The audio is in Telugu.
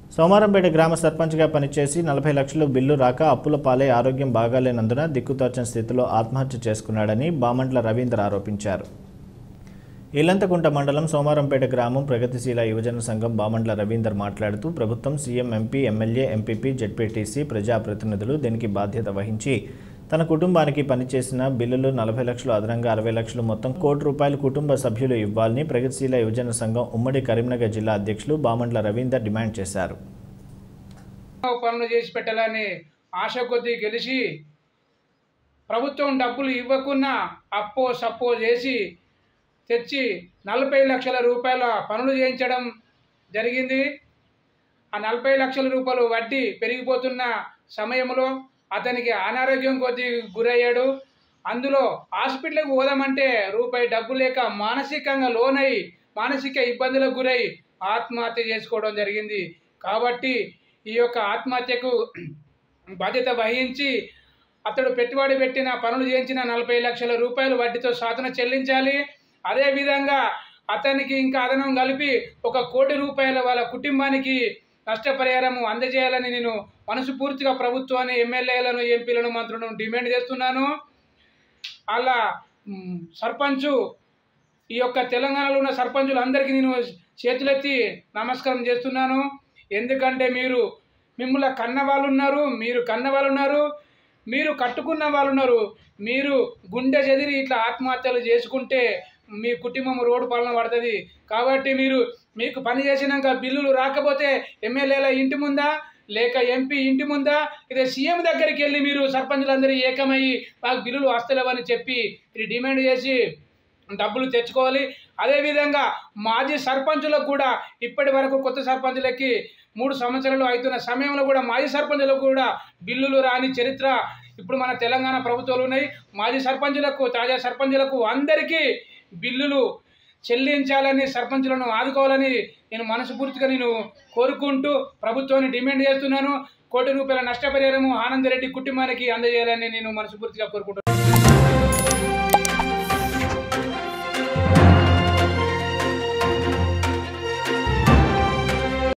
సోమారంపేట గ్రామ సర్పంచ్గా పనిచేసి నలభై లక్షలు బిల్లు రాక అప్పుల పాలై ఆరోగ్యం బాగాలేనందున దిక్కుతోచని స్థితిలో ఆత్మహత్య చేసుకున్నాడని బామంట్ల రవీంద్ర ఆరోపించారు ఇల్లంతకుంట మండలం సోమారంపేట గ్రామం ప్రగతిశీల యువజన సంఘం బామండ్ల రవీందర్ మాట్లాడుతూ ప్రభుత్వం CM MP MLA MPP ZPTC ప్రజాప్రతినిధులు దీనికి బాధ్యత వహించి తన కుటుంబానికి పనిచేసిన బిల్లులు నలభై లక్షలు అదనంగా అరవై లక్షలు మొత్తం కోటి రూపాయలు కుటుంబ సభ్యులు ఇవ్వాలని ప్రగతిశీల యువజన సంఘం ఉమ్మడి కరీంనగర్ జిల్లా అధ్యక్షులు బామండ్ల రవీందర్ డిమాండ్ చేశారు పనులు చేసి పెట్టాలని ఆశ కొద్దీ గెలిచి ప్రభుత్వం డబ్బులు ఇవ్వకున్నా అప్పో సప్పో చేసి తెచ్చి నలభై లక్షల రూపాయల పనులు చేయించడం జరిగింది ఆ నలభై లక్షల రూపాయలు వడ్డీ పెరిగిపోతున్న సమయంలో అతనికి అనారోగ్యం కొద్దీ గురయ్యాడు అందులో హాస్పిటల్కి పోదామంటే రూపాయి డబ్బు లేక మానసికంగా లోనై మానసిక ఇబ్బందులకు గురై ఆత్మహత్య చేసుకోవడం జరిగింది కాబట్టి ఈ యొక్క ఆత్మహత్యకు బాధ్యత వహించి అతడు పెట్టుబడి పెట్టిన పనులు చేయించిన నలభై లక్షల రూపాయలు వడ్డీతో సాధన చెల్లించాలి అదేవిధంగా అతనికి ఇంకా అదనం కలిపి ఒక కోటి రూపాయల వాళ్ళ కుటుంబానికి నష్టపరిహారం అందజేయాలని నేను మనస్ఫూర్తిగా ప్రభుత్వాన్ని ఎమ్మెల్యేలను ఎంపీలను మంత్రులను డిమాండ్ చేస్తున్నాను అలా మ్, సర్పంచు ఈ యొక్క తెలంగాణలో ఉన్న సర్పంచులు అందరికీ నేను చేతులెత్తి నమస్కారం చేస్తున్నాను ఎందుకంటే మీరు మిమ్మల్ని కన్న వాళ్ళు ఉన్నారు మీరు కన్న వాళ్ళు ఉన్నారు మీరు కట్టుకున్న వాళ్ళు ఉన్నారు మీరు గుండె చెదిరి ఇట్లా ఆత్మహత్యలు చేసుకుంటే మీ కుటుంబం రోడ్డు పాలన పడుతుంది కాబట్టి మీరు మీకు పని చేసినాక బిల్లులు రాకపోతే ఎమ్మెల్యేల ఇంటి ముందా లేక ఎంపీ ఇంటి ముందా ఇదే సీఎం దగ్గరికి వెళ్ళి మీరు సర్పంచులందరూ ఏకమయ్యి మాకు బిల్లులు వస్తలేవని చెప్పి ఇది డిమాండ్ చేసి డబ్బులు తెచ్చుకోవాలి అదేవిధంగా మాజీ సర్పంచులకు కూడా ఇప్పటి వరకు కొత్త సర్పంచులకి మూడు సంవత్సరాలు అవుతున్న సమయంలో కూడా మాజీ సర్పంచులకు కూడా బిల్లులు రాని చరిత్ర ఇప్పుడు మన తెలంగాణ ప్రభుత్వాలు ఉన్నాయి మాజీ సర్పంచులకు తాజా సర్పంచులకు అందరికీ బిల్లులు చెల్లించాలని సర్పంచులను ఆదుకోవాలని నేను మనస్ఫూర్తిగా నేను కోరుకుంటూ ప్రభుత్వాన్ని డిమాండ్ చేస్తున్నాను కోటి రూపాయల నష్టపరిహారము ఆనందరెడ్డి కుటుంబానికి అందజేయాలని నేను మనస్ఫూర్తిగా కోరుకుంటున్నాను